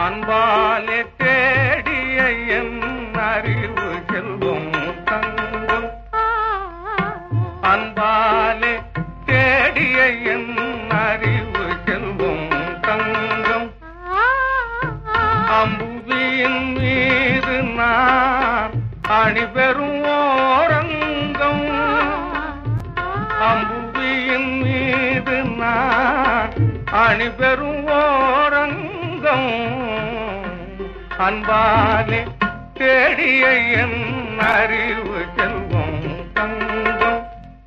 அன்பாலே தேடிய என் அறிவு செல்வம் தங்கம் அன்பாலே தேடிய என் அறிவு செல்வம் தங்கம் அம்புவியின் மீது நான் அணிபெறும் ஓரங்கம் அம்புவியின் மீது நான் அணிபெறும் ஓரங்கம் அன்பாலே தேடிய என் அறிவு செல்வம் தங்கம்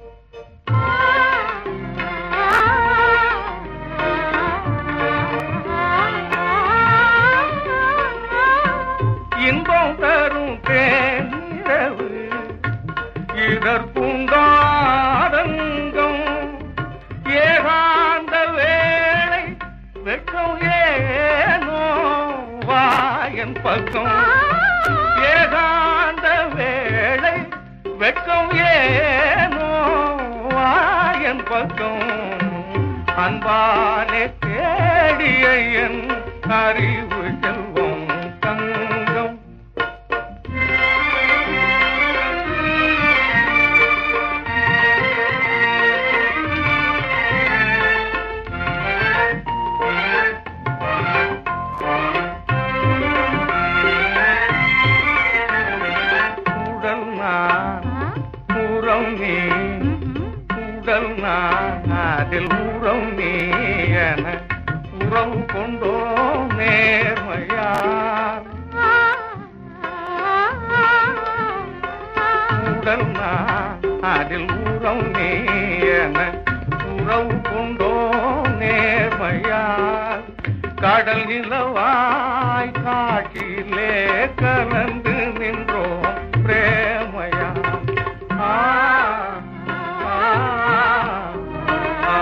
இன்பம் தரும் தேனிரவு இதற்குண்டாரங்கம் ஏகாந்த வேளை வெட்கம் ஏனோ வாயன் பக்கம் ஏகாந்த வேளை வெட்கம் ஏனோ வாயன் பக்கம் அன்பாலே தேடிய என் அறிவு செல்வம் தங்கம் உடல் நான் உறம் நீ உடல் நான் அதில் உறம் நீ என உறவு கொண்டோ நேர்மையார் உடல் நான் அதில் உறம் நீ என உறவு கொண்டோ நேர்மையார் கடல் நிலவாய் காட்டிலே கலந்து நின்றோம் பிரேமையா ஆ, ஆ, ஆ,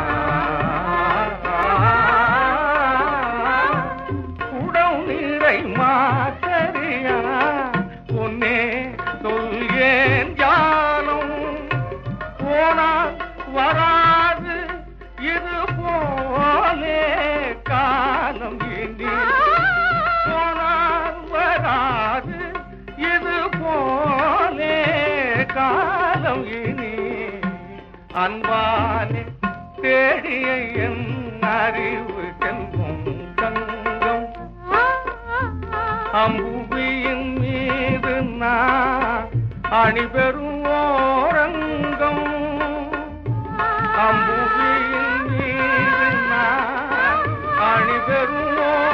குடம் நீரை மாத்தறியா பொன்னே சொல்கேன் ஜாலம் போனால் வராது இது போலே காலம் இனி போனால் வராது இது போலே காலம் இனி அன்பாலே தேடிய என் அறிவு செல்வம் தங்கம் அம்புவியின் மீது நான் அணிபெறும் ஓரங்கம் அம்புவியின் மீது நான் அணிபெறும்